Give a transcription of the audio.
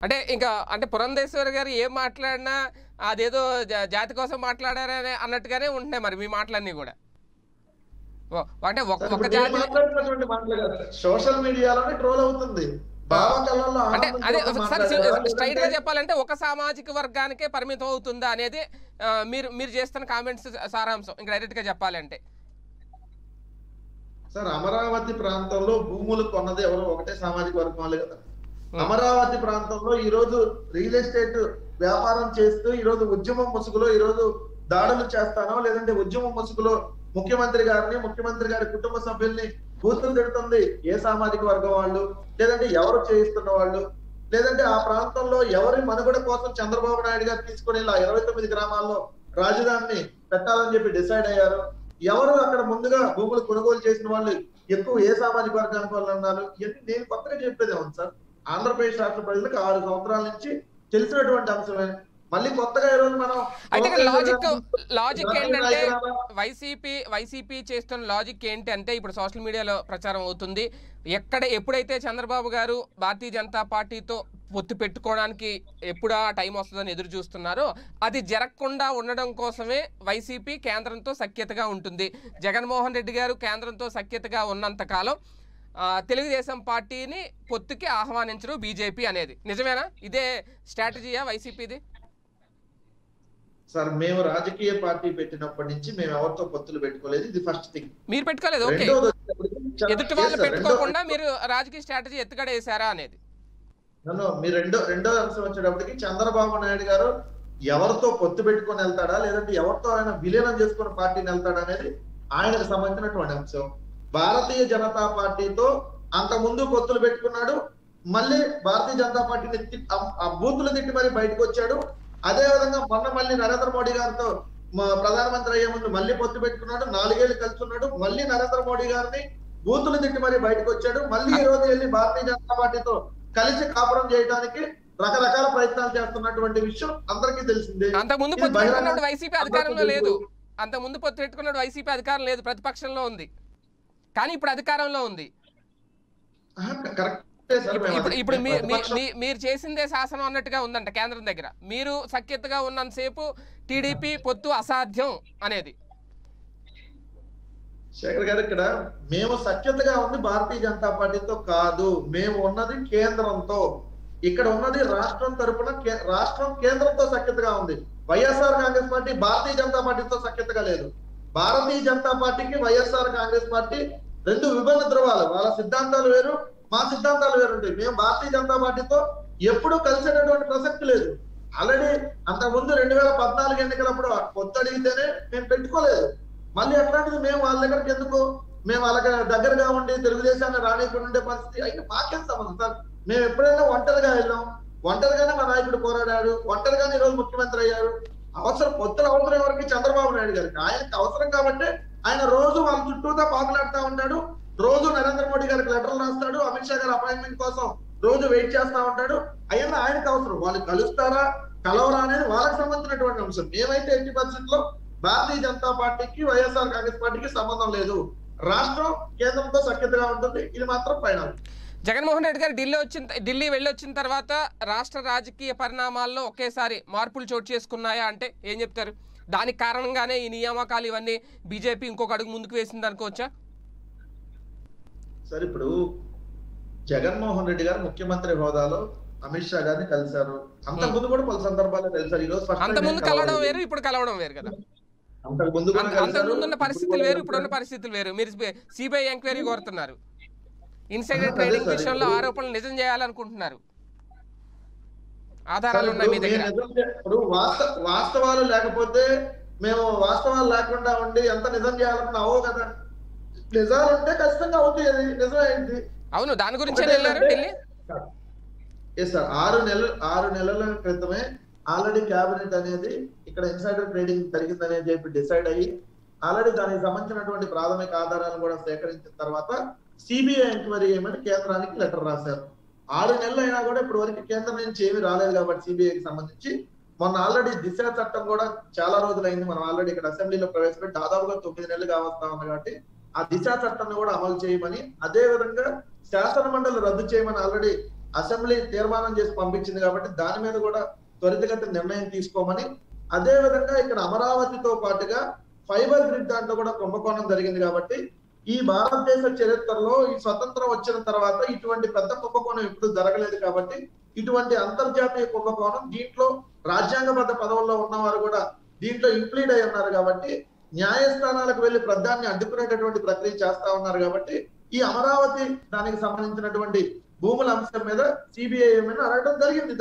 అంటే ఇంకా అంటే పురంధేశ్వరి గారు ఏం మాట్లాడినా అదేదో జా- జాతి కోసం మాట్లాడారని అన్నట్టుగానే ఉంటున్నాయి మరి మీ మాటలన్నీ కూడా ఓ, అంటే ఒక సార్, ఒక ఇప్పుడు నేను జాతి మాట్లాడుతున్నటువంటి మాటలు కాదు సోషల్ మీడియాలోనే ట్రోల్ అవుతుంది బావ కళ్ళల్లో అంటే ఆనందం అదే కోసం సార్ మాట్లాడారా? స్ట్రైట్ గా లేదంటే చెప్పాలంటే ఒక సామాజిక వర్గానికే పరిమితం అవుతుందా అనేది ఆ, మీరు మీరు చేస్తున్న కామెంట్స్ సారాంశం ఇంకా డైరెక్ట్ గా చెప్పాలంటే సార్ అమరావతి ప్రాంతంలో భూములు కొన్నది ఎవరు ఒకటే సామాజిక వర్గం వాళ్ళే కదా అమరావతి ప్రాంతంలో ఈ రోజు రియల్ ఎస్టేట్ వ్యాపారం చేస్తూ ఈ రోజు ఉద్యమం ముసుగులో ఈ రోజు దాడులు చేస్తానో లేదంటే ఉద్యమం ముసుగులో ముఖ్యమంత్రి గారిని ముఖ్యమంత్రి గారి కుటుంబ సభ్యుల్ని కూతురు తిడుతుంది ఏ సామాజిక వర్గం వాళ్ళు లేదంటే ఎవరు చేయిస్తున్న వాళ్ళు లేదంటే ఆ ప్రాంతంలో ఎవరి మనుగడ కోసం చంద్రబాబు నాయుడు గారు తీసుకుని ఇలా ఇరవై తొమ్మిది గ్రామాల్లో రాజధానిని పెట్టాలని చెప్పి డిసైడ్ అయ్యారు ఎవరు అక్కడ ముందుగా భూములు కొనుగోలు చేసిన వాళ్ళు ఎక్కువ ఏ సామాజిక వర్గానికి వాళ్ళు అన్నారు ఇవన్నీ నేను కొత్తగా చెప్పేది అవును సార్ ఆంధ్రప్రదేశ్ రాష్ట్ర ప్రజలకు ఆరు సంవత్సరాల నుంచి తెలిసినటువంటి అంశమే మళ్ళీ కొత్తగా ఈ రోజు మనం అయితే ఇక్కడ లాజిక్ లాజిక్ జాతీయ ఏంటంటే నాయకురాలా? వైసీపీ వైసీపీ చేస్తున్న లాజిక్ ఏంటి అంటే ఇప్పుడు సోషల్ మీడియాలో ప్రచారం అవుతుంది ఎక్కడ ఎప్పుడైతే చంద్రబాబు గారు భారతీయ జనతా పార్టీతో పొత్తు పెట్టుకోవడానికి ఎప్పుడా టైం వస్తుందని ఎదురు చూస్తున్నారో అది జరగకుండా ఉండడం కోసమే వైసీపీ కేంద్రంతో సఖ్యతగా ఉంటుంది జగన్మోహన్ రెడ్డి గారు కేంద్రంతో సఖ్యతగా ఉన్నంత కాలం ఆ, తెలుగుదేశం పార్టీని పొత్తుకి ఆహ్వానించరు బీజేపీ అనేది నిజమేనా ఇదే స్ట్రాటజీయా వైసీపీది సార్ మేము రాజకీయ పార్టీ పెట్టినప్పటి నుంచి మేము ఎవరితో పొత్తులు పెట్టుకోలేదు ఇది ఫస్ట్ థింగ్ మీరు పెట్టుకోలేదు ఓకే రెండోది వచ్చేటప్పటికి చ- ఎదుటి Yes, వాళ్ళు sir. పెట్టుకోకుండా రెండో- మీరు రాజకీయ స్ట్రాటజీ ఎత్తుగడ వేసారా అనేది నన్ను మీ రెండో రెండో అంశం వచ్చేటప్పటికి చంద్రబాబు నాయుడు గారు ఎవరితో పొత్తు పెట్టుకొని వెళ్తాడా లేదంటే ఎవరితో ఆయన విలీనం చేసుకుని పార్టీని వెళ్తాడా అనేది ఆయనకు సంబంధించినటువంటి అంశం భారతీయ జనతా పార్టీతో అంత ముందు పొత్తులు పెట్టుకున్నాడు మళ్ళీ భారతీయ జనతా పార్టీని తి- ఆ- ఆ బూతులు తిట్టి మరి బయటకు వచ్చాడు అదే విధంగా మొన్న మళ్ళీ నరేంద్ర మోడీ గారితో మా ప్రధానమంత్రి అయ్యే ముందు మళ్ళీ పొత్తు పెట్టుకున్నాడు నాలుగేళ్లు కలుసుకున్నాడు మళ్ళీ నరేంద్ర మోడీ గారిని బూతులు తిట్టి మరి బయటకు వచ్చాడు మళ్ళీ ఈ రోజు వెళ్ళి భారతీయ జనతా పార్టీతో కలిసి కాపురం చేయడానికి రకరకాల ప్రయత్నాలు చేస్తున్నటువంటి విషయం అందరికీ తెలిసిందే అంత ముందు ఇది పొత్తు బహిరంగ- పెట్టుకున్నప్పుడు వైసీపీ అధికారంలో అందరికీ లేదు తెలుసు. అంత ముందు పొత్తు పెట్టుకున్నప్పుడు వైసీపీ అధికారం లేదు ప్రతిపక్షంలో ఉంది కానీ ఇప్పుడు అధికారంలో ఉంది ఆహా, కరెక్టే సార్ మేము ఇప్పుడు అది- ఇప్పుడు మీ- మీ- ప్రతిపక్షం- మీ- మీరు చేసిందే శాసనం అన్నట్టుగా ఉందంట కేంద్రం దగ్గర మీరు సఖ్యతగా ఉన్నంతసేపు టీడీపీ పొత్తు అసాధ్యం అనేది శేఖర్ గారు ఇక్కడ మేము సఖ్యతగా ఉంది భారతీయ జనతా పార్టీతో కాదు మేము ఉన్నది కేంద్రంతో ఇక్కడ ఉన్నది రాష్ట్రం తరపున కే- రాష్ట్రం కేంద్రంతో సఖ్యతగా ఉంది వైఎస్ఆర్ కాంగ్రెస్ పార్టీ భారతీయ జనతా పార్టీతో సఖ్యతగా లేదు భారతీయ జనతా పార్టీకి వైఎస్ఆర్ కాంగ్రెస్ పార్టీ రెండు విభిన్న ధృవాలు వాళ్ళ సిద్ధాంతాలు వేరు మా సిద్ధాంతాలు వేరు ఉంటాయి మేము భారతీయ జనతా పార్టీతో ఎప్పుడూ కలిసేటటువంటి ప్రసక్తి లేదు ఆల్రెడీ అంతకుముందు రెండు వేల పద్నాలుగు ఎన్నికలప్పుడు పొత్తు అడిగితేనే మేము పెట్టుకోలేదు మళ్ళీ అట్లాంటిది మేము వాళ్ళ దగ్గరికి ఎందుకు మేము వాళ్ళకి దగ్గరగా ఉండి తెలుగుదేశాన్ని రానికుండా ఉండే పరిస్థితి అయితే మాకేం సంబంధం సార్ మేము ఎప్పుడైనా ఒంటరిగా వెళ్ళాం ఒంటరిగానే మా నాయకుడు పోరాడాడు ఒంటరిగానే ఈ రోజు ముఖ్యమంత్రి అయ్యారు అవసరం పొత్తుల అవసరం ఎవరికి చంద్రబాబు నాయుడు గారికి ఆయనకి అవసరం కాబట్టి ఆయన రోజు వాళ్ళ చుట్టూతో పాకులాడుతూ ఉంటాడు రోజు నరేంద్ర మోడీ గారికి లెటర్లు రాస్తాడు అమిత్ షా గారి అపాయింట్మెంట్ కోసం రోజు వెయిట్ చేస్తా ఉంటాడు అయినా ఆయనకి అవసరం వాళ్ళు కలుస్తారా కలవరా అనేది వాళ్ళకి సంబంధించినటువంటి అంశం మేమైతే ఎట్టి పరిస్థితుల్లో భారతీయ జనతా పార్టీకి వైఎస్ఆర్ కాంగ్రెస్ పార్టీకి సంబంధం లేదు రాష్ట్రం కేంద్రంతో సఖ్యతగా ఉంటుంది ఇది మాత్రం ఫైనల్ జగన్మోహన్ రెడ్డి గారు ఢిల్లీ వచ్చిన ఢిల్లీ వెళ్ళి వచ్చిన తర్వాత రాష్ట్ర రాజకీయ పరిణామాల్లో ఒకేసారి మార్పులు చోటు చేసుకున్నాయా అంటే ఏం చెప్తారు దానికి కారణంగానే ఈ నియామకాలు ఇవన్నీ బీజేపీ ఇంకొక అడుగు ముందుకు వేసింది అనుకోవచ్చా సరే ఇప్పుడు జగన్మోహన్ రెడ్డి గారు ముఖ్యమంత్రి హోదాలో అమిత్ షా గారిని కలిశారు అంతకు ముందు కూడా పలు సందర్భాల్లో కలిశారు ఈ రోజు first time అంత ముందు నేను కలవడం కలవలేదు. వేరు ఇప్పుడు కలవడం వేరు కదా అంతకు ముందు కూడా అంత- అంత కలిశారు, ముందున్న పరిస్థితులు ఇప్పుడు వేరు కూడా ఇప్పుడున్న పరిస్థితులు వేరు మీరు సిబిఐ ఎంక్వైరీ కోరుతున్నారు ఇన్సైడర్ అదే ట్రేడింగ్ సార్, విషయంలో ఇప్పుడు- ఆరోపణలు నిజం చేయాలనుకుంటున్నారు ఆధారాలు ఉన్నాయి మీ ఇప్పుడు దగ్గర మేము నిజం చే- ఇప్పుడు వాస్త- వాస్తవాలు లేకపోతే మేము వాస్తవాలు లేకుండా ఉండి ఎంత నిజం చేయాలన్నా అవో కదా నిజాలు ఉంటే ఖచ్చితంగా అవుతాయి అది నిజమైంది అవును దాని గురించే ఒకటే వెళ్ళారు అంటే- ఢిల్లీ ఎస్ సార్ ఆరు నెలలు ఆరు నెలల క్రితమే ఆల్రెడీ క్యాబినెట్ అనేది ఇక్కడ ఇన్సైడర్ ట్రేడింగ్ జరిగిందని చెప్పి డిసైడ్ అయ్యి ఆల్రెడీ దానికి సంబంధించినటువంటి ప్రాథమిక ఆధారాలు కూడా సేకరించిన తర్వాత సిబిఐ ఎంక్వైరీ చేయమని కేంద్రానికి లెటర్ రాశారు ఆరు నెలలు అయినా కూడా ఇప్పుడు వరకు కేంద్రం నుంచి ఏమీ రాలేదు కాబట్టి సిబిఐకి సంబంధించి మొన్న ఆల్రెడీ దిశ చట్టం కూడా చాలా రోజులైంది మనం ఆల్రెడీ ఇక్కడ అసెంబ్లీలో ప్రవేశపెట్టి దాదాపుగా తొమ్మిది నెలలు కావస్తా ఉంది కాబట్టి ఆ దిశ చట్టాన్ని కూడా అమలు చేయమని అదే విధంగా శాసన మండలి రద్దు చేయమని ఆల్రెడీ అసెంబ్లీ తీర్మానం చేసి పంపించింది కాబట్టి దాని మీద కూడా త్వరితగతిన నిర్ణయం తీసుకోమని అదే విధంగా ఇక్కడ అమరావతితో పాటుగా ఫైబర్ గ్రిడ్ దాంట్లో కూడా కుంభకోణం జరిగింది కాబట్టి ఈ భారతదేశ చరిత్రలో ఈ స్వతంత్రం వచ్చిన తర్వాత ఇటువంటి పెద్ద కుంభకోణం ఎప్పుడు జరగలేదు కాబట్టి ఇటువంటి అంతర్జాతీయ కుంభకోణం దీంట్లో రాజ్యాంగబద్ధ పదవుల్లో ఉన్నవారు కూడా దీంట్లో ఇంప్లీడ్ అయి ఉన్నారు కాబట్టి న్యాయస్థానాలకు వెళ్లి ప్రధాన్ని అడ్డుకునేటటువంటి ప్రక్రియ చేస్తా ఉన్నారు కాబట్టి ఈ అమరావతి దానికి సంబంధించినటువంటి భూముల అంశం మీద సిబిఐ అడగడం జరిగింది